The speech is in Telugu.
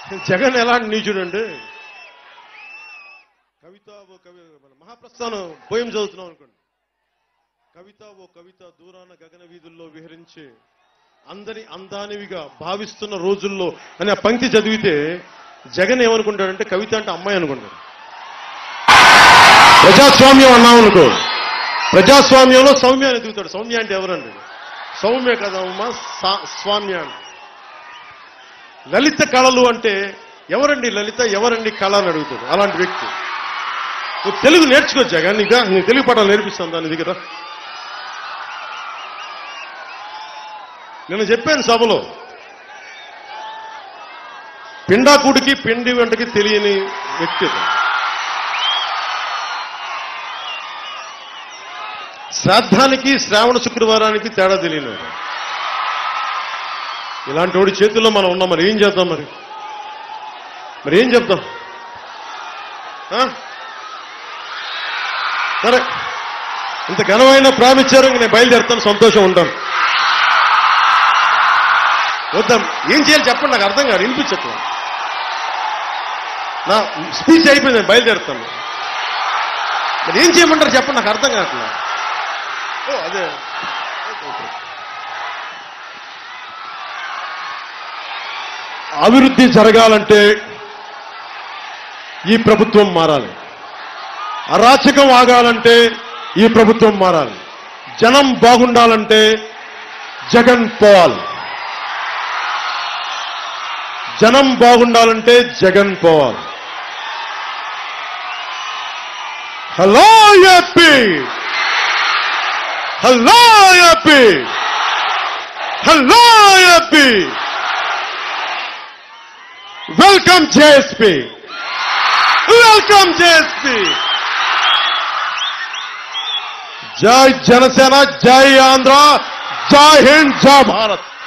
జగన్ ఎలాంటి నీచుడండి కవిత ఓ కవి మన మహాప్రస్థానం పోయం చదువుతున్నాం అనుకోండి కవిత ఓ కవిత దూరాన గగన వీధుల్లో విహరించే అందరి అందానివిగా భావిస్తున్న రోజుల్లో అని ఆ పంక్తి చదివితే జగన్ ఏమనుకుంటాడంటే కవిత అంటే అమ్మాయి అనుకుంటాడు ప్రజాస్వామ్యం అన్నాం అనుకో ప్రజాస్వామ్యంలో సౌమ్య అని ఎదుగుతాడు సౌమ్య అంటే ఎవరండి సౌమ్య కదమ్మా సా- స్వామ్య అంటే లలిత కళలు అంటే ఎవరండి లలిత ఎవరండి కళ అని అడుగుతాడు అలాంటి వ్యక్తి నువ్వు తెలుగు నేర్చుకో జగన్ నీకు నీ తెలుగు పాఠాలు నేర్పిస్తాను దాని దగ్గర నేను చెప్పాను సభలో పిండాకుడికి పిండి వెంటకి తెలియని వ్యక్తి అతను. శ్రాద్ధానికి శ్రావణ శుక్రవారానికి తేడా తెలియని వాడు. ఇలాంటి వాడి చేతుల్లో మనం ఉన్నాం మరి ఏం చేద్దాం మరి మరి ఏం చెప్తాం ఆ? సరే ఇంత ఘనమైన ప్రామిచ్చారు ఇంక నేను బయలుదేరుతాను సంతోషం ఉంటాను వద్దాం ఏం చేయాలి చెప్పండి నాకు అర్థం కాదు వినిపించట్లా నా స్పీచ్ అయిపోయింది నేను బయలుదేరుతాను మరి ఏం చేయమంటారు చెప్పండి నాకు అర్థం కావట్లా ఓ అదే ఓకే, ఓకే. అభివృద్ధి జరగాలంటే ఈ ప్రభుత్వం మారాలి అరాచకం ఆగాలంటే ఈ ప్రభుత్వం మారాలి జనం బాగుండాలంటే జగన్ పోవాలి జనం బాగుండాలంటే జగన్ పోవాలి hello AP hello AP hello AP welcome JSP welcome JSP జై జనసేన జై ఆంధ్ర జై హింద్ జై భారత్